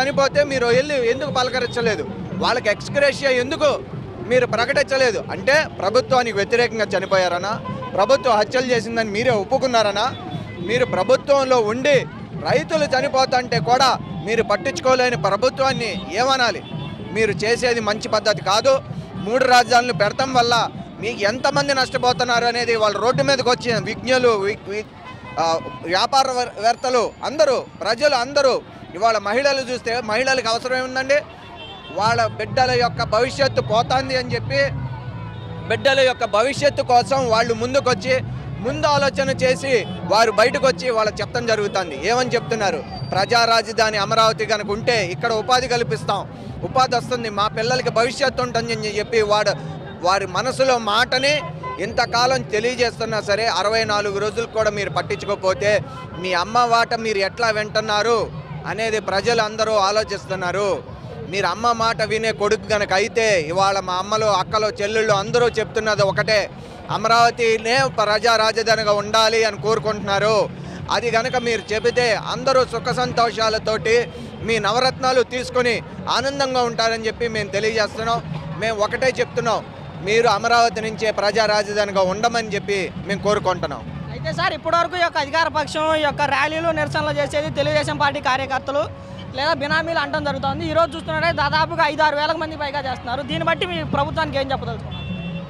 చనిపోతే మీరు వెళ్ళి ఎందుకు పలకరించలేదు వాళ్ళకి ఎక్స్క్రేషియా ఎందుకు మీరు ప్రకటించలేదు అంటే ప్రభుత్వానికి వ్యతిరేకంగా చనిపోయారనా ప్రభుత్వం హత్యలు చేసిందని మీరే ఒప్పుకున్నారనా మీరు ప్రభుత్వంలో ఉండి రైతులు చనిపోతుంటే కూడా మీరు పట్టించుకోలేని ప్రభుత్వాన్ని ఏమనాలి మీరు చేసేది మంచి పద్ధతి కాదు మూడు రాజధానులు పెడతాం వల్ల మీకు ఎంతమంది నష్టపోతున్నారు అనేది వాళ్ళ రోడ్డు మీదకి వచ్చిన విజ్ఞులు వి- వి- ఆ, వ్యాపారవేత్తలు అందరూ ప్రజలు అందరూ ఇవాళ మహిళలు చూస్తే మహిళలకు అవసరం ఏముందండి వాళ్ళ బిడ్డల యొక్క భవిష్యత్తు పోతుంది అని చెప్పి బిడ్డల యొక్క భవిష్యత్తు కోసం వాళ్ళు ముందుకొచ్చి ముందు ఆలోచన చేసి వారు బయటకు వచ్చి వాళ్ళకి చెప్తాం జరుగుతుంది ఏమని చెప్తున్నారు ప్రజా రాజధాని అమరావతి కనుక ఉంటే ఇక్కడ ఉపాధి కల్పిస్తాం ఉపాధి వస్తుంది మా పిల్లలకి భవిష్యత్తు ఉంటుంది అని చెప్పి వాడు వారి మనసులో మాటని ఇంతకాలం తెలియజేస్తున్నా సరే అరవై నాలుగు రోజులు కూడా మీరు పట్టించుకోకపోతే మీ అమ్మ వాట మీరు ఎట్లా వింటున్నారు అనేది ప్రజలు అందరూ ఆలోచిస్తున్నారు మీరు అమ్మ మాట వినే కొడుకు గనక అయితే ఇవాళ మా అమ్మలు అక్కలు చెల్లెళ్ళు అందరూ చెప్తున్నది ఒకటే అమరావతినే ప్రజా రాజధానిగా ఉండాలి అని కోరుకుంటున్నారు అది గనక మీరు చెబితే అందరూ సుఖ సంతోషాలతోటి మీ నవరత్నాలు తీసుకొని ఆనందంగా ఉంటారని చెప్పి మేము తెలియజేస్తున్నాం మేము ఒకటే చెప్తున్నాం మీరు అమరావతి నుంచే ప్రజా రాజధానిగా ఉండమని చెప్పి మేము కోరుకుంటున్నాం అయితే సార్ ఇప్పటివరకు ఈ యొక్క అధికార పక్షం ఈ యొక్క ర్యాలీలు నిరసనలు చేసేది తెలుగుదేశం పార్టీ కార్యకర్తలు లేదా బినామీలు అంటం జరుగుతుంది ఈ రోజు చూస్తున్నారే దాదాపుగా ఐదు ఆరు వేల మంది పైగా చేస్తున్నారు దీన్ని బట్టి మీ ప్రభుత్వానికి ఏం చెప్పదలుచుకున్నారు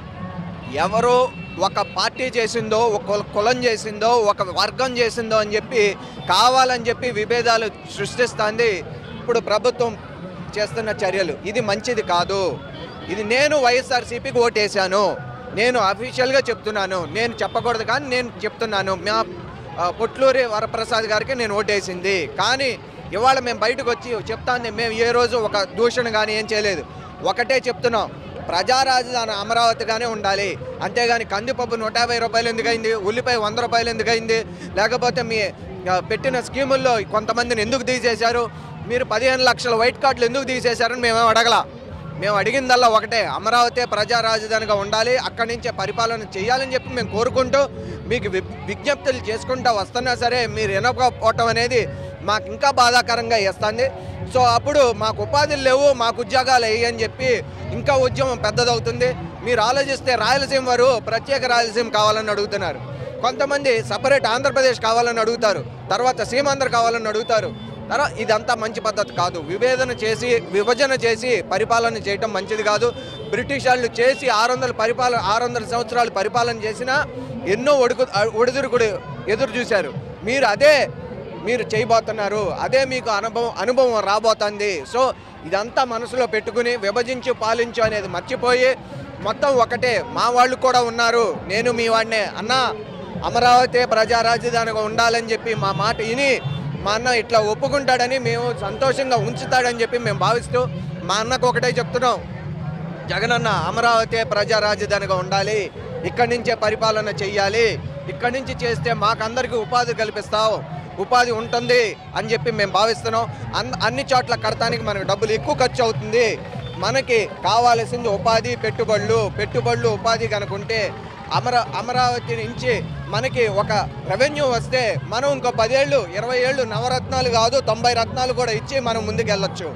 ఎవరు ఒక పార్టీ చేసిందో ఒక కుల- కులం చేసిందో ఒక వర్గం చేసిందో అని చెప్పి కావాలని చెప్పి విభేదాలు సృష్టిస్తుంది ఇప్పుడు ప్రభుత్వం చేస్తున్న చర్యలు ఇది మంచిది కాదు ఇది నేను వైఎస్ఆర్సీపీకి ఓటేశాను నేను అఫీషియల్గా చెప్తున్నాను నేను చెప్పకూడదు కానీ నేను చెప్తున్నాను మా ఆ, పొట్లూరి వరప్రసాద్ గారికి నేను ఓటేసింది కానీ ఇవాళ మేము బయటకు వచ్చి చెప్తాను మేము ఏ రోజు ఒక దూషణ కానీ ఏం చేయలేదు ఒకటే చెప్తున్నాం ప్రజా రాజధాని అమరావతిగానే ఉండాలి అంతేగాని కందిపప్పు నూట యాభై రూపాయలు ఎందుకైంది ఉల్లిపాయ వంద రూపాయలు ఎందుకైంది లేకపోతే మీ ఆ, పెట్టిన స్కీముల్లో కొంతమందిని ఎందుకు తీసేశారు మీరు పదిహేను లక్షల వైట్ కార్డులు ఎందుకు తీసేశారని మేమేం అడగలా మేము అడిగిందల్లా ఒకటే అమరావతి ప్రజా రాజధానిగా ఉండాలి అక్కడి నుంచే పరిపాలన చేయాలని చెప్పి మేము కోరుకుంటూ మీకు వి- విజ్ఞప్తులు చేసుకుంటూ వస్తున్నా సరే మీరు వినకపోవటం అనేది మాకు ఇంకా బాధాకరంగా వేస్తుంది సో అప్పుడు మాకు ఉపాధులు లేవు మాకు ఉద్యోగాలు వేయి అని చెప్పి ఇంకా ఉద్యమం పెద్దదవుతుంది మీరు ఆలోచిస్తే రాయలసీమ వారు ప్రత్యేక రాయలసీమ కావాలని అడుగుతున్నారు కొంతమంది సపరేట్ ఆంధ్రప్రదేశ్ కావాలని అడుగుతారు తర్వాత సీమాంధ్ర కావాలని అడుగుతారు తర్వాత ఇదంతా మంచి పద్ధతి కాదు విభేదన చేసి విభజన చేసి పరిపాలన చేయటం మంచిది కాదు బ్రిటిష్ వాళ్ళు చేసి ఆరు వందల పరిపాలన ఆరు వందల సంవత్సరాలు పరిపాలన చేసినా ఎన్నో ఒడుకు ఒడిదుడుకుడు ఎదురు చూశారు మీరు అదే మీరు చేయబోతున్నారు అదే మీకు అనుభవం అనుభవం రాబోతుంది సో ఇదంతా మనసులో పెట్టుకుని విభజించు పాలించు అనేది మర్చిపోయి మొత్తం ఒకటే మా వాళ్ళు కూడా ఉన్నారు నేను మీ వాడినే అన్నా అమరావతి ప్రజా రాజధానిగా ఉండాలని చెప్పి మా మాట విని మా అన్న ఇట్లా ఒప్పుకుంటాడని మేము సంతోషంగా ఉంచుతాడని చెప్పి మేము భావిస్తూ మా అన్నకు ఒకటే చెప్తున్నాం జగనన్న అమరావతి ప్రజా రాజధానిగా ఉండాలి ఇక్కడి నుంచే పరిపాలన చెయ్యాలి ఇక్కడి నుంచి చేస్తే మాకందరికీ ఉపాధి కల్పిస్తావు ఉపాధి ఉంటుంది అని చెప్పి మేము భావిస్తున్నాం అన్ అన్ని చోట్ల కడతానికి మనకు డబ్బులు ఎక్కువ ఖర్చు అవుతుంది మనకి కావాల్సింది ఉపాధి పెట్టుబడులు పెట్టుబడులు ఉపాధి కనుకుంటే అమర అమరావతి నుంచి మనకి ఒక రెవెన్యూ వస్తే మనం ఇంకో పదేళ్ళు ఇరవై ఏళ్ళు నవరత్నాలు కాదు తొంభై రత్నాలు కూడా ఇచ్చి మనం ముందుకెళ్ళొచ్చు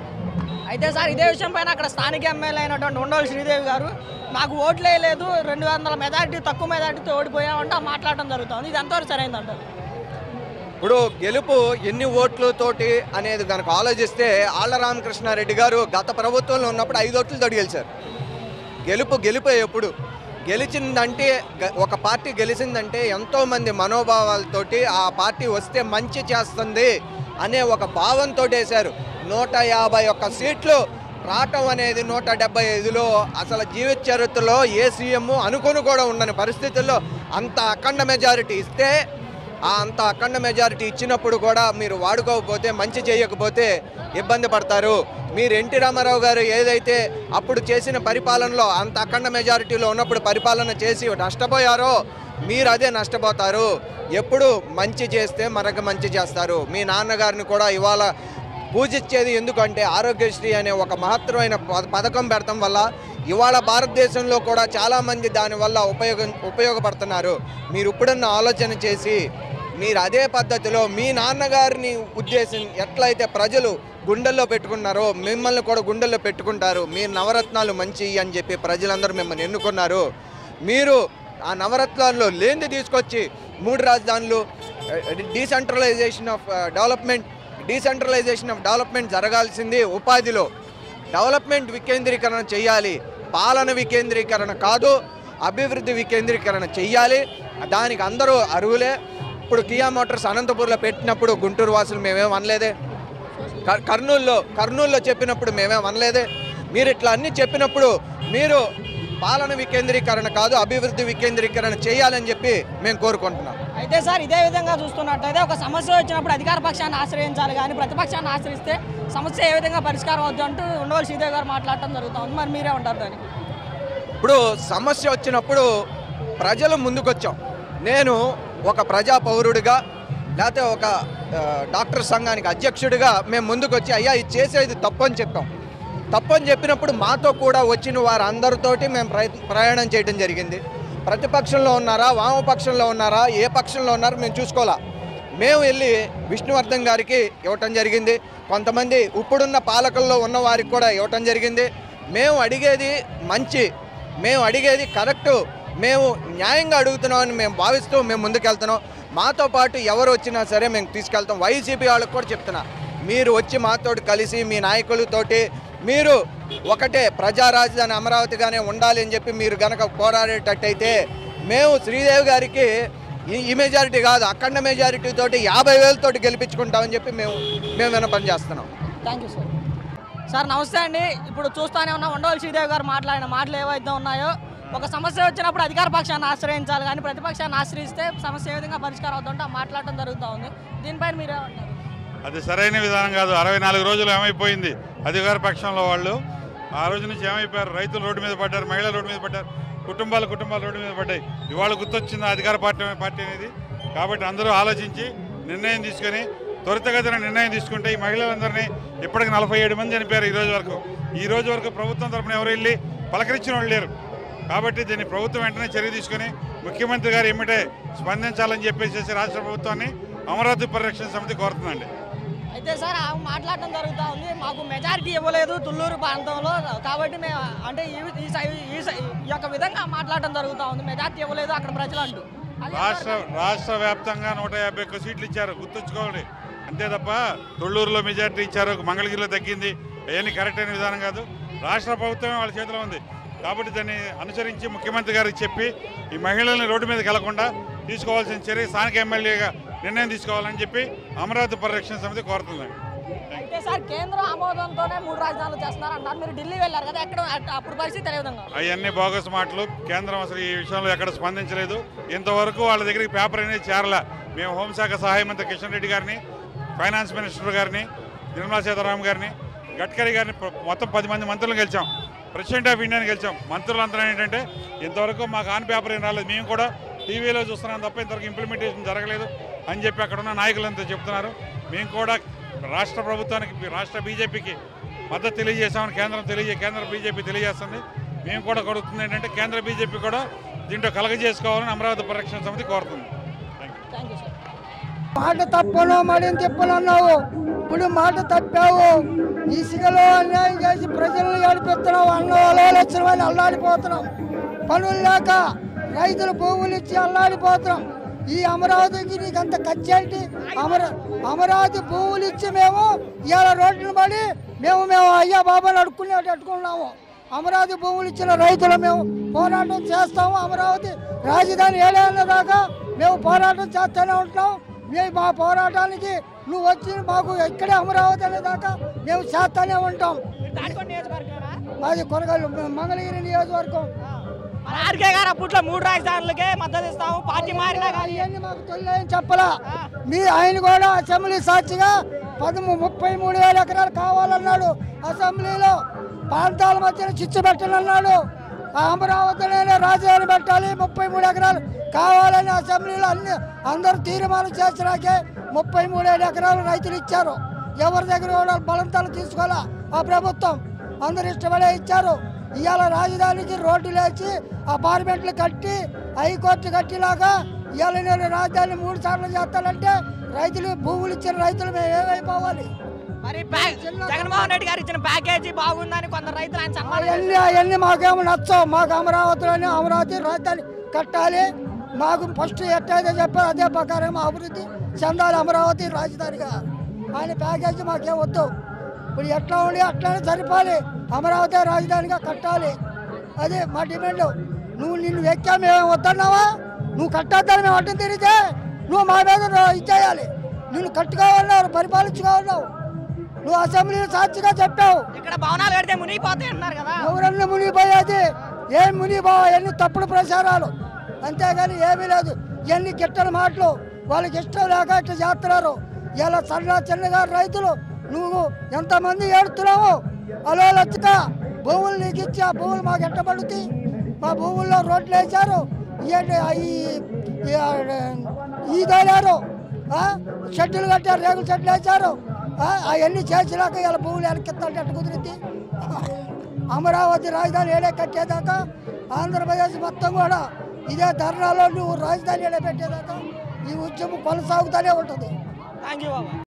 అయితే సార్ ఇదే విషయం పైన అక్కడ స్థానిక ఎమ్మెల్యే అయినటువంటి ఉండవల్లి శ్రీదేవి గారు మాకు ఓట్లే లేదు రెండు వందల మెజార్టీ తక్కువ మెజార్టీతో ఓడిపోయామంటే మాట్లాడడం జరుగుతుంది ఇది ఎంతవరకు సరైందంటారు ఇప్పుడు గెలుపు ఎన్ని ఓట్లతోటి అనేది కనుక ఆలోచిస్తే ఆళ్ల రామకృష్ణారెడ్డి గారు గత ప్రభుత్వంలో ఉన్నప్పుడు ఐదు ఓట్లతో గెలిచారు గెలుపు గెలిపే ఎప్పుడు గెలిచిందంటే గ- ఒక పార్టీ గెలిచిందంటే ఎంతో మంది మనోభావాలతోటి ఆ పార్టీ వస్తే మంచి చేస్తుంది అనే ఒక భావంతో వేశారు నూట యాభై ఒక్క సీట్లు రావటం అనేది నూట డెబ్బై ఐదులో అసలు జీవిత చరిత్రలో ఏ సీఎం అనుకుని కూడా ఉండని పరిస్థితుల్లో అంత అఖండ మెజారిటీ ఇస్తే ఆ అంత అఖండ మెజారిటీ ఇచ్చినప్పుడు కూడా మీరు వాడుకోకపోతే మంచి చేయకపోతే ఇబ్బంది పడతారు మీరు ఎన్టీ రామారావు గారు ఏదైతే అప్పుడు చేసిన పరిపాలనలో అంత అఖండ మెజారిటీలో ఉన్నప్పుడు పరిపాలన చేసి నష్టపోయారో మీరు అదే నష్టపోతారు ఎప్పుడు మంచి చేస్తే మనకు మంచి చేస్తారు మీ నాన్నగారిని కూడా ఇవాళ పూజించేది ఎందుకంటే ఆరోగ్యశ్రీ అనే ఒక మహత్తరమైన ప- పథకం పెడతాం వల్ల ఇవాళ భారతదేశంలో కూడా చాలామంది దానివల్ల ఉపయోగం ఉపయోగపడుతున్నారు మీరు ఇప్పుడన్నా ఆలోచన చేసి మీరు అదే పద్ధతిలో మీ నాన్నగారిని ఉద్దేశం ఎట్లయితే ప్రజలు గుండెల్లో పెట్టుకున్నారో మిమ్మల్ని కూడా గుండెల్లో పెట్టుకుంటారు మీరు నవరత్నాలు మంచి అని చెప్పి ప్రజలందరూ మిమ్మల్ని ఎన్నుకున్నారు మీరు ఆ నవరత్నాల్లో లేనిది తీసుకొచ్చి మూడు రాజధానులు decentralization of development decentralization of development జరగాల్సింది ఉపాధిలో డెవలప్మెంట్ వికేంద్రీకరణ చేయాలి పాలన వికేంద్రీకరణ కాదు అభివృద్ధి వికేంద్రీకరణ చెయ్యాలి దానికి అందరూ అర్హులే ఇప్పుడు కియా మోటార్స్ అనంతపూర్లో పెట్టినప్పుడు గుంటూరు వాసులు మేమేం అనలేదే కర్- కర్నూలులో కర్నూలులో చెప్పినప్పుడు మేమేం అనలేదే మీరు ఇట్లా అన్ని చెప్పినప్పుడు మీరు పాలన వికేంద్రీకరణ కాదు అభివృద్ధి వికేంద్రీకరణ చేయాలని చెప్పి మేము కోరుకుంటున్నాం అయితే సార్ ఇదే విధంగా చూస్తున్నట్టయితే ఒక సమస్య వచ్చినప్పుడు అధికార పక్షాన్ని ఆశ్రయించాలి కానీ ప్రతిపక్షాన్ని ఆశ్రయిస్తే సమస్య ఏ విధంగా పరిష్కారం అవుద్ది అంటూ ఉండవల్లి శ్రీదేవి గారు మాట్లాడటం జరుగుతుంది మరి మీరే ఉంటారు దానికి ఇప్పుడు సమస్య వచ్చినప్పుడు ప్రజలు ముందుకొచ్చాం నేను ఒక ప్రజా పౌరుడిగా లేకపోతే ఒక ఆ, డాక్టర్ సంఘానికి అధ్యక్షుడిగా మేము ముందుకొచ్చి అయ్యా ఇది చేసేది తప్పని చెప్పాం తప్పని చెప్పినప్పుడు మాతో కూడా వచ్చిన వారందరితోటి మేము ప్రయత్ ప్రయాణం చేయడం జరిగింది ప్రతిపక్షంలో ఉన్నారా వామపక్షంలో ఉన్నారా ఏ పక్షంలో ఉన్నారో మేము చూసుకోవాలా మేము వెళ్ళి విష్ణువర్ధన్ గారికి ఇవ్వటం జరిగింది కొంతమంది ఇప్పుడున్న పాలకుల్లో ఉన్న వారికి కూడా ఇవ్వటం జరిగింది మేము అడిగేది మంచి మేము అడిగేది కరెక్టు మేము న్యాయంగా అడుగుతున్నామని మేము భావిస్తూ మేము ముందుకెళ్తున్నాం మాతో పాటు ఎవరు వచ్చినా సరే మేము తీసుకెళ్తాం వైసీపీ వాళ్ళకి కూడా చెప్తున్నా మీరు వచ్చి మాతోటి కలిసి మీ నాయకులతోటి మీరు ఒకటే ప్రజా రాజధాని అమరావతిగానే ఉండాలి అని చెప్పి మీరు గనక పోరాడేటట్టయితే మేము శ్రీదేవి గారికి ఈ- ఈ మెజారిటీ కాదు అఖండ మెజారిటీ తోటి యాభై వేలతోటి గెలిపించుకుంటామని చెప్పి మేము మేము వినపని చేస్తున్నాం థ్యాంక్ యూ సార్ సార్ నమస్తే అండి ఇప్పుడు చూస్తానే ఉన్నా ఉండవల్లి శ్రీదేవి గారు మాట్లాడిన మాటలు ఏవైతే ఉన్నాయో ఒక సమస్య వచ్చినప్పుడు అధికార పక్షాన్ని ఆశ్రయించాలి కానీ ప్రతిపక్షాన్ని ఆశ్రయిస్తే సమస్య ఏ విధంగా పరిష్కారం అవుతుంటే మాట్లాడటం జరుగుతూ ఉంది దీనిపైన మీరేమంటారు అది సరైన విధానం కాదు అరవై నాలుగు రోజులు ఏమైపోయింది అధికార పక్షంలో వాళ్ళు ఆ రోజు నుంచి ఏమైపోయారు రైతులు రోడ్డు మీద పడ్డారు మహిళలు రోడ్డు మీద పడ్డారు కుటుంబాలు కుటుంబాలు రోడ్డు మీద పడ్డాయి ఇవాళ గుర్తొచ్చింది అధికార పార్టీ పార్టీ అనేది కాబట్టి అందరూ ఆలోచించి నిర్ణయం తీసుకొని త్వరితగతిన నిర్ణయం తీసుకుంటే ఈ మహిళలందరినీ ఇప్పటికి నలభై ఏడు మంది చనిపోయారు ఈ రోజు వరకు ఈ రోజు వరకు ప్రభుత్వం తరపున ఎవరు వెళ్ళి పలకరించిన వాళ్ళు లేరు కాబట్టి దీన్ని ప్రభుత్వం వెంటనే చర్య తీసుకొని ముఖ్యమంత్రి గారు ఏమిటే స్పందించాలని చెప్పేసి రాష్ట్ర ప్రభుత్వాన్ని అమరావతి పరిరక్షణ సమితి కోరుతుందండి అయితే సార్ ఆ మాట్లాడటం జరుగుతూ ఉంది మాకు మెజారిటీ ఇవ్వలేదు తుళ్ళూరు ప్రాంతంలో కాబట్టి మేము అంటే ఈ ఈ సై- ఈ సై- ఈ యొక్క విధంగా మాట్లాడటం జరుగుతూ ఉంది మెజారిటీ ఇవ్వలేదు అక్కడ ప్రజలు అంటూ అది రాష్ట్ర రాష్ట్ర వ్యాప్తంగా నూట యాభై ఒక్క సీట్లు ఇచ్చారు గుర్తుంచుకోవాలి అంతే తప్ప తొళ్ళూరులో మెజార్టీ ఇచ్చారు మంగళగిరిలో తగ్గింది అవన్నీ కరెక్ట్ అయిన విధానం కాదు రాష్ట్ర ప్రభుత్వమే వాళ్ళ చేతిలో ఉంది కాబట్టి దాన్ని అనుసరించి ముఖ్యమంత్రి గారికి చెప్పి ఈ మహిళల్ని రోడ్డు మీదకి వెళ్లకుండా తీసుకోవాల్సిన చర్య స్థానిక ఎమ్మెల్యేగా నిర్ణయం తీసుకోవాలని చెప్పి అమరావతి పరిరక్షణ సమితి కోరుతుందండి అయితే సార్ కేంద్ర ఆమోదంతోనే మూడు రాజధానులు చేస్తున్నారు అంటారు మీరు ఢిల్లీ వెళ్ళారు కదా ఎక్కడ అట్- అప్పుడు పరిస్థితి ఏ విధంగా ఉంది? అవన్నీ బోగస్ మాటలు కేంద్రం అసలు ఈ విషయంలో ఎక్కడ స్పందించలేదు ఇంతవరకు వాళ్ళ దగ్గరికి పేపర్ అనేది చేరలే మేము హోంశాఖ సహాయ మంత్రి కిషన్ రెడ్డి గారిని ఫైనాన్స్ మినిస్టర్ గారిని నిర్మలా సీతారామన్ గారిని గడ్కరీ గారిని ప్ర- మొత్తం పది మంది మంత్రులను గెలిచాం ప్రెసిడెంట్ ఆఫ్ ఇండియాని గెలిచాం మంత్రులంతా ఏంటంటే ఇంతవరకు మాకు ఆన్ పేపర్ ఏం రాలేదు మేము కూడా టీవీలో చూస్తున్నాం తప్ప ఇంతవరకు ఇంప్లిమెంటేషన్ జరగలేదు అని చెప్పి అక్కడ ఉన్న నాయకులంతా చెప్తున్నారు మేము కూడా రాష్ట్ర ప్రభుత్వానికి రాష్ట్ర బీజేపీకి మద్దతు తెలియజేశామని కేంద్రం తెలియజే కేంద్ర బీజేపీ తెలియజేస్తుంది మేము కూడా కోరుతుంది ఏంటంటే కేంద్ర బీజేపీ కూడా దీంట్లో కలగజేసుకోవాలని అమరావతి పరిరక్షణ సమితి కోరుతుంది thank you thank you sir మాట తప్పను మడిని తిప్పను అన్నావు ఇప్పుడు మాట తప్పావు ఇసుకలో అన్యాయం చేసి ప్రజలను ఏడిపిస్తున్నావు అన్న ఆలోచనమని అల్లాడిపోతున్నాం పనులు లేక రైతులు భూములు ఇచ్చి అల్లాడిపోతున్నాం ఈ అమరావతికి నీకు అంత ఖర్చేంటి అమర అమరావతి భూములు ఇచ్చి మేము ఇవాళ రోడ్డును పడి మేము మేము అయ్యా బాబాని అడుక్కునేట్టు అట్టుకున్నాము అమరావతి భూములు ఇచ్చిన రైతులు మేము పోరాటం చేస్తాము అమరావతి రాజధాని ఏడేళ్ళ దాకా మేము పోరాటం చేస్తూనే ఉంటున్నాం మేము మా పోరాటానికి నువ్వు వచ్చి మాకు ఇక్కడే అమరావతి అనే దాకా మేము చేస్తూనే ఉంటాం మీరు దాటుకొని నియోజకవర్గమేనా? మాది కొనగలు మంగళగిరి నియోజకవర్గం మరి ఆర్కే గారు అప్పట్లో మూడు రాజధానులకే మద్దతు ఇస్తాము పార్టీ మారినా కానీ అవన్నీ మాకు తొలిలేని చెప్పలా మీ ఆయన కూడా అసెంబ్లీ సాక్షిగా పదము ముప్పై మూడు వేల ఎకరాలు కావాలన్నాడు అసెంబ్లీలో ప్రాంతాల మధ్యన చిచ్చు పెట్టనన్నాడు ఆ అమరావతిలోనే రాజధాని పెట్టాలి ముప్పై మూడు ఎకరాలు కావాలని అసెంబ్లీలో అన్ని అందరూ తీర్మానం చేసినాకే ముప్పై మూడు వేల ఎకరాలు రైతులు ఇచ్చారు ఎవరి దగ్గర కూడా బలంతాలు తీసుకోవాలా ఆ ప్రభుత్వం అందరు ఇష్టపడే ఇచ్చారు ఇవాళ రాజధానికి రోడ్డు లేచి అపార్ట్మెంట్లు కట్టి హైకోర్టు కట్టిలాగా ఇవాళ నేను రాజధాని మూడు సార్లు చేస్తానంటే రైతులు భూములు ఇచ్చిన రైతులు మేము ఏమైపోవాలి మరి ప్యా- జగన్మోహన్ రెడ్డి గారు ఇచ్చిన ప్యాకేజీ బాగుందని కొందరు రైతులు ఆయన సన్మానం అవన్నీ అవన్నీ మాకేమో నచ్చవు మాకు అమరావతిలోనే అమరావతి రాజధాని కట్టాలి మాకు ఫస్ట్ ఎట్టయితే చెప్పారు అదే ప్రకారం అభివృద్ధి చెందాలి అమరావతి రాజధానిగా ఆయన ప్యాకేజీ మాకేం వద్దు ఇప్పుడు ఎట్లా ఉండి అట్లానే సరిపాలి అమరావతి రాజధానిగా కట్టాలి అదే మా డిమాండ్ నువ్వు నిన్ను ఎక్కా మేము వద్దన్నావా నువ్వు కట్టొద్దని మేము అడ్డం తిరిగితే నువ్వు మా మీద రా- ఇచ్చేయాలి నిన్ను కట్టుకోవాలన్నావు పరిపాలించుకోవాలన్నావు నువ్వు అసెంబ్లీలో సాక్షిగా చెప్పావు ఇక్కడ భవనాలు కడితే మునిగిపోతాయి అంటున్నారు కదా ఎవరన్నా మునిగిపోయేది ఏం మునిగిపోవా ఎన్ని తప్పుడు ప్రచారాలు అంతేగాని ఏమీ లేదు ఎన్ని గిట్టల మాటలు వాళ్ళకి ఇష్టం లేక ఇట్లా చేస్తున్నారు ఇలా సన్న చిన్నగా రైతులు నువ్వు ఎంతమంది ఏడుతున్నావు అలో లచ్చక భూములు నీకు ఇచ్చి ఆ భూములు మాకు ఎట్టబడుతాయి మా భూముల్లో రోడ్లు వేశారు ఏంటి ఈ- ఈ ఈ తోలారు షెడ్యూల్ కట్టారు రేగుల షెడ్లు వేశారు అవన్నీ చేసినాక ఇలా భూములు వెనక్కిస్తాంటే ఎట్ట కుదిరింది అమరావతి రాజధాని ఏడే కట్టేదాకా ఆంధ్రప్రదేశ్ మొత్తం కూడా ఇదే ధర్నాలో నువ్వు రాజధాని ఏడే పెట్టేదాకా ఈ ఉద్యమం కొనసాగుతూనే ఉంటుంది థ్యాంక్ యూ బాబా